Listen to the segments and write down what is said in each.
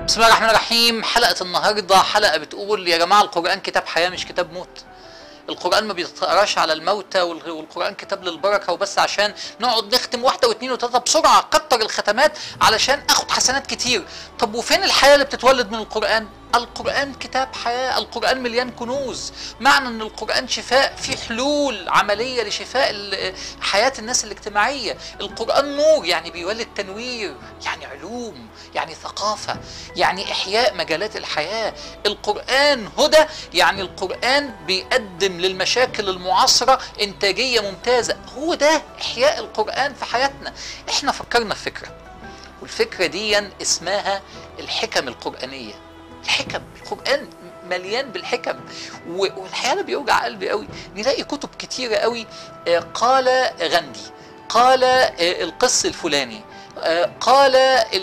بسم الله الرحمن الرحيم حلقة النهاردة حلقة بتقول يا جماعة القرآن كتاب حياة مش كتاب موت القرآن ما بيتقراش على الموتى وال- والقرآن كتاب للبركة وبس عشان نقعد نختم واحدة واثنين وثلاثة بسرعة كتر الختمات علشان اخد حسنات كتير طب وفين الحياة اللي بتتولد من القرآن القرآن كتاب حياة القرآن مليان كنوز معنى ان القرآن شفاء في حلول عملية لشفاء ال- حياة الناس الاجتماعية القرآن نور يعني بيولد تنوير يعني علوم يعني ثقافة يعني إحياء مجالات الحياة القرآن هدى يعني القرآن بيقدم للمشاكل المعاصرة إنتاجية ممتازة هو ده إحياء القرآن في حياتنا إحنا فكرنا في فكرة والفكرة دي اسمها الحكم القرآنية الحكم القرآن مليان بالحكم و- والحقيقة أنا بيوجع قلبي قوي نلاقي كتب كتيرة قوي آه، قال غاندي قال آه، القس الفلاني آه، قال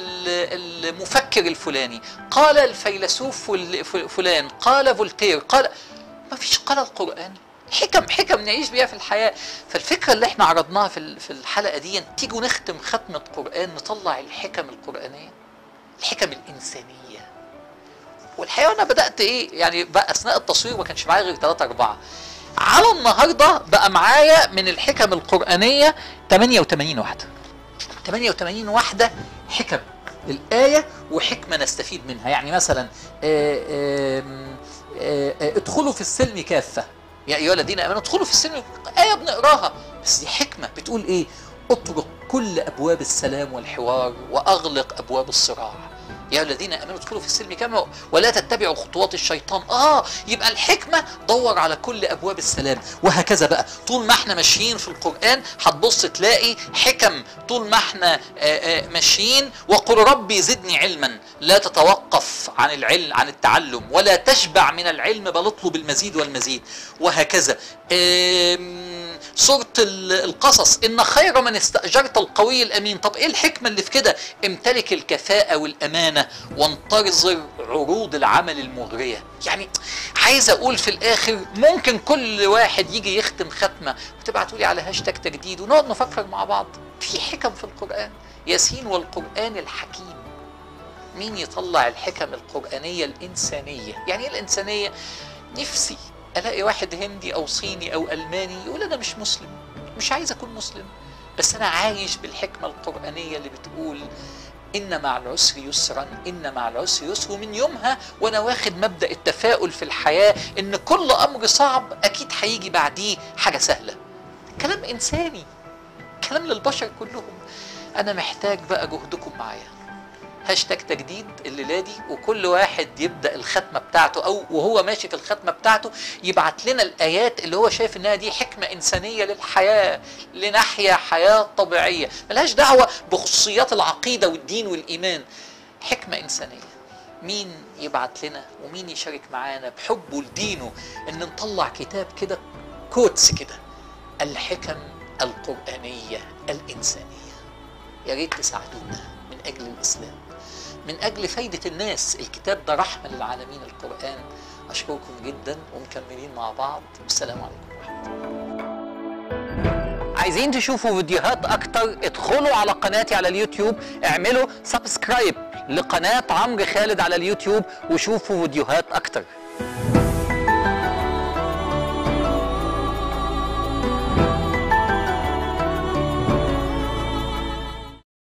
ال- المفكر الفلاني قال الفيلسوف فل- ف- فلان قال فولتير قال ما فيش قال القرآن حكم حكم نعيش بيها في الحياة فالفكرة اللي احنا عرضناها في ال- في الحلقة دي تيجوا نختم ختمة قرآن نطلع الحكم القرآنية الحكم الإنسانية والحقيقة أنا بدأت إيه يعني بقى أثناء التصوير ما كانش معايا غير ثلاثة أربعة على النهاردة بقى معايا من الحكم القرآنية 88 واحدة 88 واحدة حكم الآية وحكمة نستفيد منها يعني مثلا آه، آم، آه، آه، ادخلوا في السلم كافة يا أيها الذين آمنوا ادخلوا في السلم آية بنقراها بس دي حكمة بتقول إيه اطرق كل أبواب السلام والحوار وأغلق أبواب الصراع يا أيها الذين امنوا ادخلوا في السلم كما ولا تتبعوا خطوات الشيطان اه يبقى الحكمه دور على كل ابواب السلام وهكذا بقى طول ما احنا ماشيين في القران هتبص تلاقي حكم طول ما احنا آه، آه، ماشيين وقل ربي زدني علما لا تتوقف عن العلم عن التعلم ولا تشبع من العلم بل اطلب المزيد والمزيد وهكذا آم، سورة ال- القصص إن خير من استأجرت القوي الأمين طب إيه الحكمة اللي في كده امتلك الكفاءة والأمانة وانتظر عروض العمل المغرية يعني عايز أقول في الآخر ممكن كل واحد يجي يختم ختمة وتبعتوا لي على هاشتاج تجديد ونقعد نفكر مع بعض في حكم في القرآن ياسين والقرآن الحكيم مين يطلع الحكم القرآنية الإنسانية يعني إيه الإنسانية نفسي الاقي واحد هندي او صيني او الماني يقول انا مش مسلم مش عايز اكون مسلم بس انا عايش بالحكمه القرانيه اللي بتقول ان مع العسر يسرا ان مع العسر يسر ومن يومها وانا واخد مبدا التفاؤل في الحياه ان كل امر صعب اكيد هيجي بعديه حاجه سهله كلام انساني كلام للبشر كلهم انا محتاج بقى جهدكم معايا هاشتاج تجديد الليله دي وكل واحد يبدا الختمه بتاعته او وهو ماشي في الختمه بتاعته يبعت لنا الايات اللي هو شايف انها دي حكمه انسانيه للحياه لنحيا حياه طبيعيه ملهاش دعوه بخصوصيات العقيده والدين والايمان حكمه انسانيه مين يبعت لنا ومين يشارك معانا بحبه لدينه ان نطلع كتاب كده كوتس كده الحكم القرانيه الانسانيه يا ريت تساعدونا من اجل الاسلام من اجل فايده الناس الكتاب ده رحمه للعالمين القران اشكركم جدا ومكملين مع بعض والسلام عليكم ورحمه الله عايزين تشوفوا فيديوهات اكتر ادخلوا على قناتي على اليوتيوب اعملوا سبسكرايب لقناه عمرو خالد على اليوتيوب وشوفوا فيديوهات اكتر